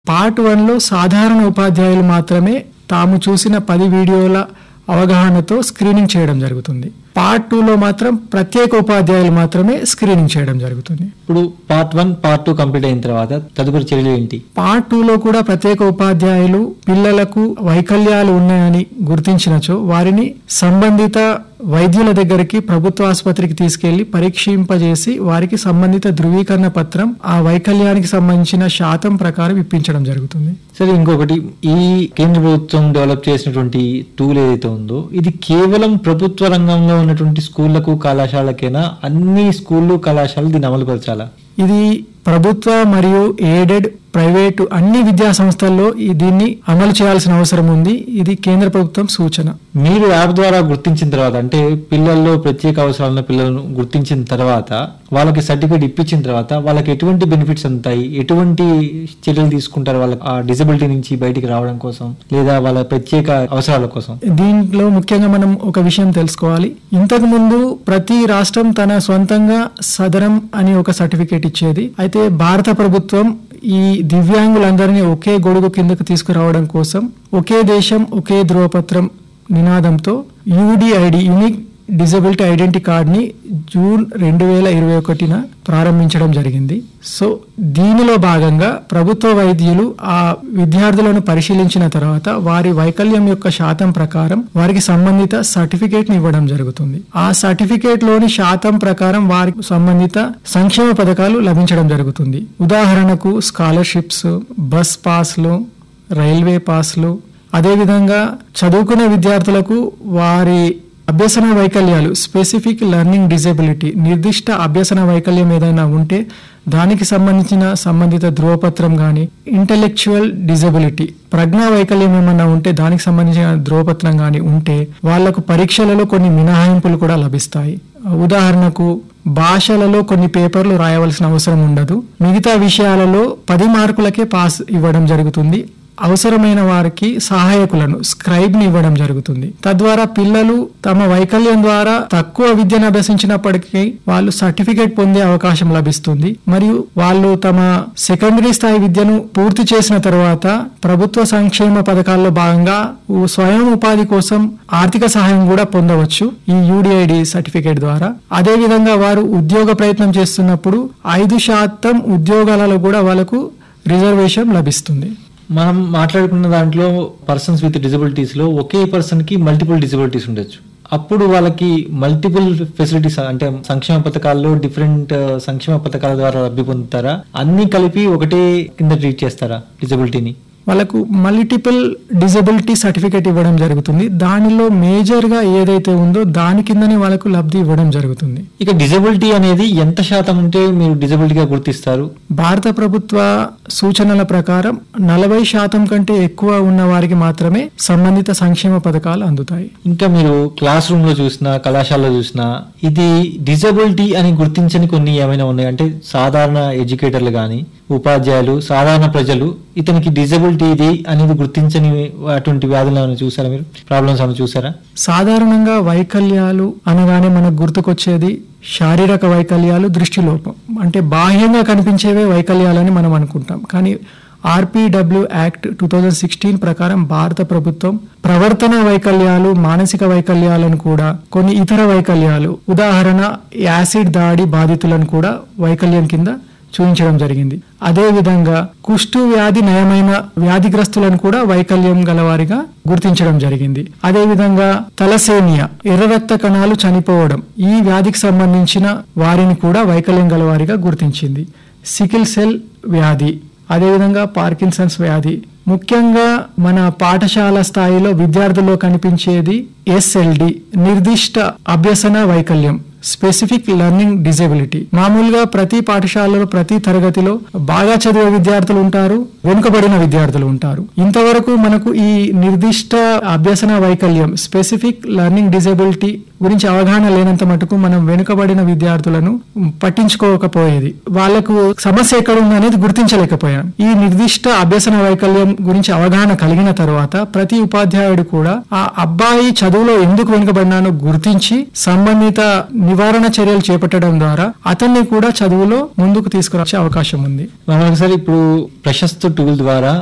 part వన్లో సాధారణ ఉపాధ్యాయులు మాత్రమే తాము చూసిన పది వీడియోల అవగాహనతో స్క్రీనింగ్ చేయడం జరుగుతుంది పార్ట్ టూలో మాత్రం ప్రత్యేక ఉపాధ్యాయులు మాత్రమే స్క్రీనింగ్ చేయడం జరుగుతుంది ఇప్పుడు part one part two complete అయిన తర్వాత తదుపరి చర్యలు ఏంటి పార్ట్ టూలో కూడా ప్రత్యేక ఉపాధ్యాయులు పిల్లలకు వైకల్యాలు ఉన్నాయని గుర్తించినచో వారిని సంబంధిత వైద్యుల దగ్గరికి ప్రభుత్వ ఆసుపత్రికి తీసుకెళ్లి పరీక్షింపజేసి వారికి సంబంధిత ధృవీకరణ పత్రం ఆ వైకల్యానికి సంబంధించిన శాతం ప్రకారం ఇప్పించడం జరుగుతుంది సరే ఇంకొకటి ఈ కేంద్ర ప్రభుత్వం డెవలప్ చేసినటువంటి టూల్ ఏదైతే ఉందో ఇది కేవలం ప్రభుత్వ రంగంలో ఉన్నటువంటి స్కూళ్లకు కళాశాలకైనా అన్ని స్కూళ్ళు కళాశాలలు దీన్ని అమలుపరచాలా ఇది ప్రభుత్వ మరియు ఎయిడెడ్ ప్రైవేటు అన్ని విద్యా సంస్థల్లో ఈ దీన్ని అమలు చేయాల్సిన అవసరం ఉంది ఇది కేంద్ర ప్రభుత్వం సూచన మీరు యాప్ ద్వారా గుర్తించిన తర్వాత అంటే పిల్లల్లో ప్రత్యేక అవసరాలున్న పిల్లలను గుర్తించిన తర్వాత వాళ్ళకి సర్టిఫికేట్ ఇప్పించిన తర్వాత వాళ్ళకి ఎటువంటి బెనిఫిట్స్ అందుతాయి ఎటువంటి చర్యలు తీసుకుంటారు వాళ్ళ ఆ డిసబిలిటీ నుంచి బయటికి రావడం కోసం లేదా వాళ్ళ ప్రత్యేక అవసరాల కోసం దీంట్లో ముఖ్యంగా మనం ఒక విషయం తెలుసుకోవాలి ఇంతకు ముందు ప్రతి రాష్ట్రం తన సొంతంగా సదరం అని ఒక సర్టిఫికేట్ ఇచ్చేది అయితే భారత ప్రభుత్వం ఈ దివ్యాంగులందరినీ ఒకే గొడుగు కిందకు తీసుకురావడం కోసం ఒకే దేశం ఒకే ధ్రువపత్రం నినాదంతో యూడిఐడి యూనిక్ డిజబిలిటీ ఐడెంటిటీ కార్డ్ని జూన్ రెండు వేల ఇరవై ఒకటిన ప్రారంభించడం జరిగింది సో దీనిలో భాగంగా ప్రభుత్వ వైద్యులు ఆ విద్యార్థులను పరిశీలించిన తర్వాత వారి వైకల్యం యొక్క శాతం ప్రకారం వారికి సంబంధిత సర్టిఫికేట్ ని ఇవ్వడం జరుగుతుంది ఆ సర్టిఫికేట్ లోని శాతం ప్రకారం వారికి సంబంధిత సంక్షేమ పథకాలు లభించడం జరుగుతుంది ఉదాహరణకు స్కాలర్షిప్స్ బస్ పాస్లు రైల్వే పాస్లు అదేవిధంగా చదువుకునే విద్యార్థులకు వారి అభ్యసన వైకల్యాలు స్పెసిఫిక్ లెర్నింగ్ డిజబిలిటీ నిర్దిష్ట అభ్యసన వైకల్యం ఏదైనా ఉంటే దానికి సంబంధించిన సంబంధిత ధృవపత్రం కానీ ఇంటలెక్చువల్ డిజబిలిటీ ప్రజ్ఞా వైకల్యం ఏమన్నా ఉంటే దానికి సంబంధించిన ధృవపత్రం కానీ ఉంటే వాళ్లకు పరీక్షలలో కొన్ని మినహాయింపులు కూడా లభిస్తాయి ఉదాహరణకు భాషలలో కొన్ని పేపర్లు రాయవలసిన అవసరం ఉండదు మిగతా విషయాలలో పది మార్కులకే పాస్ ఇవ్వడం జరుగుతుంది అవసరమైన వారికి సహాయకులను స్క్రైబ్ ని ఇవ్వడం జరుగుతుంది తద్వారా పిల్లలు తమ వైకల్యం ద్వారా తక్కువ విద్యను అభ్యసించినప్పటికీ వాళ్ళు సర్టిఫికేట్ పొందే అవకాశం లభిస్తుంది మరియు వాళ్ళు తమ సెకండరీ స్థాయి విద్యను పూర్తి చేసిన తర్వాత ప్రభుత్వ సంక్షేమ పథకాల్లో భాగంగా ఉ- స్వయం ఉపాధి కోసం ఆర్థిక సహాయం కూడా పొందవచ్చు ఈ యూడిఐడి సర్టిఫికేట్ ద్వారా అదే విధంగా వారు ఉద్యోగ ప్రయత్నం చేస్తున్నప్పుడు ఐదు శాతం ఉద్యోగాలలో కూడా వాళ్ళకు రిజర్వేషన్ లభిస్తుంది మనం మాట్లాడుకున్న దాంట్లో పర్సన్స్ విత్ డిజబిలిటీస్ లో ఒకే పర్సన్ కి మల్టిపుల్ డిజబిలిటీస్ ఉండొచ్చు అప్పుడు వాళ్ళకి మల్టిపుల్ ఫెసిలిటీస్ అంటే సంక్షేమ పథకాల్లో డిఫరెంట్ సంక్షేమ పథకాల ద్వారా లబ్ధి పొందుతారా అన్ని కలిపి ఒకటే కింద ట్రీట్ చేస్తారా డిజబిలిటీని వాళ్ళకు మల్టిపుల్ డిజబిలిటీ సర్టిఫికేట్ ఇవ్వడం జరుగుతుంది దానిలో మేజర్ గా ఏదైతే ఉందో దాని కిందనే వాళ్ళకు లబ్ధి ఇవ్వడం జరుగుతుంది ఇక డిజబిలిటీ అనేది ఎంత శాతం ఉంటే మీరు డిజబిలిటీగా గుర్తిస్తారు భారత ప్రభుత్వ సూచనల ప్రకారం నలభై శాతం కంటే ఎక్కువ ఉన్న వారికి మాత్రమే సంబంధిత సంక్షేమ పథకాలు అందుతాయి ఇంకా మీరు క్లాస్ రూమ్ లో చూసినా కళాశాలలో చూసినా ఇది డిజబిలిటీ అని గుర్తించని కొన్ని ఏమైనా ఉన్నాయి అంటే సాధారణ ఎడ్యుకేటర్లు కానీ ఉపాధ్యాయులు సాధారణ ప్రజలు ఇతనికి డిజబిలిటీ ఇది అనేది గుర్తించని అటువంటి వ్యాధులు ఏమైనా చూసారా మీరు ప్రాబ్లమ్స్ ఏమైనా చూసారా సాధారణంగా వైకల్యాలు అనగానే మనకు గుర్తుకొచ్చేది శారీరక వైకల్యాలు దృష్టిలోపం అంటే బాహ్యంగా కనిపించేవే వైకల్యాలని మనం అనుకుంటాం కానీ RPW act two thousand sixteen ప్రకారం భారత ప్రభుత్వం ప్రవర్తన వైకల్యాలు మానసిక వైకల్యాలను కూడా కొన్ని ఇతర వైకల్యాలు ఉదాహరణ యాసిడ్ దాడి బాధితులను కూడా వైకల్యం కింద చూపించడం జరిగింది అదే విధంగా కుష్టు వ్యాధి నయమైన వ్యాధిగ్రస్తులను కూడా వైకల్యం గలవారిగా గుర్తించడం జరిగింది అదే విధంగా తలసేమియా ఎర్ర రక్త కణాలు చనిపోవడం ఈ వ్యాధికి సంబంధించిన వారిని కూడా వైకల్యం గలవారిగా గుర్తించింది సికిల్ సెల్ వ్యాధి అదేవిధంగా పార్కిన్సన్స్ వ్యాధి ముఖ్యంగా మన పాఠశాల స్థాయిలో విద్యార్థుల్లో కనిపించేది ఎస్ఎల్డి నిర్దిష్ట అభ్యసన వైకల్యం స్పెసిఫిక్ లెర్నింగ్ డిజబిలిటీ మామూలుగా ప్రతి పాఠశాలలో ప్రతి తరగతిలో బాగా చదివే విద్యార్థులు ఉంటారు వెనుకబడిన విద్యార్థులు ఉంటారు ఇంతవరకు మనకు ఈ నిర్దిష్ట అభ్యసన వైకల్యం స్పెసిఫిక్ లెర్నింగ్ డిజబిలిటీ గురించి అవగాహన లేనంత మటుకు మనం వెనుకబడిన విద్యార్థులను పట్టించుకోకపోయేది వాళ్లకు సమస్య ఎక్కడ ఉంది అనేది గుర్తించలేకపోయాం ఈ నిర్దిష్ట అభ్యసన వైకల్యం గురించి అవగాహన కలిగిన తర్వాత ప్రతి ఉపాధ్యాయుడు కూడా ఆ అబ్బాయి చదువులో ఎందుకు వెనుకబడినానో గుర్తించి సంబంధిత నివారణ చర్యలు చేపట్టడం ద్వారా అతన్ని కూడా చదువులో ముందుకు తీసుకురాచే అవకాశం ఉంది మనం ఒకసారి ఇప్పుడు ప్రశస్త టూల్ ద్వారా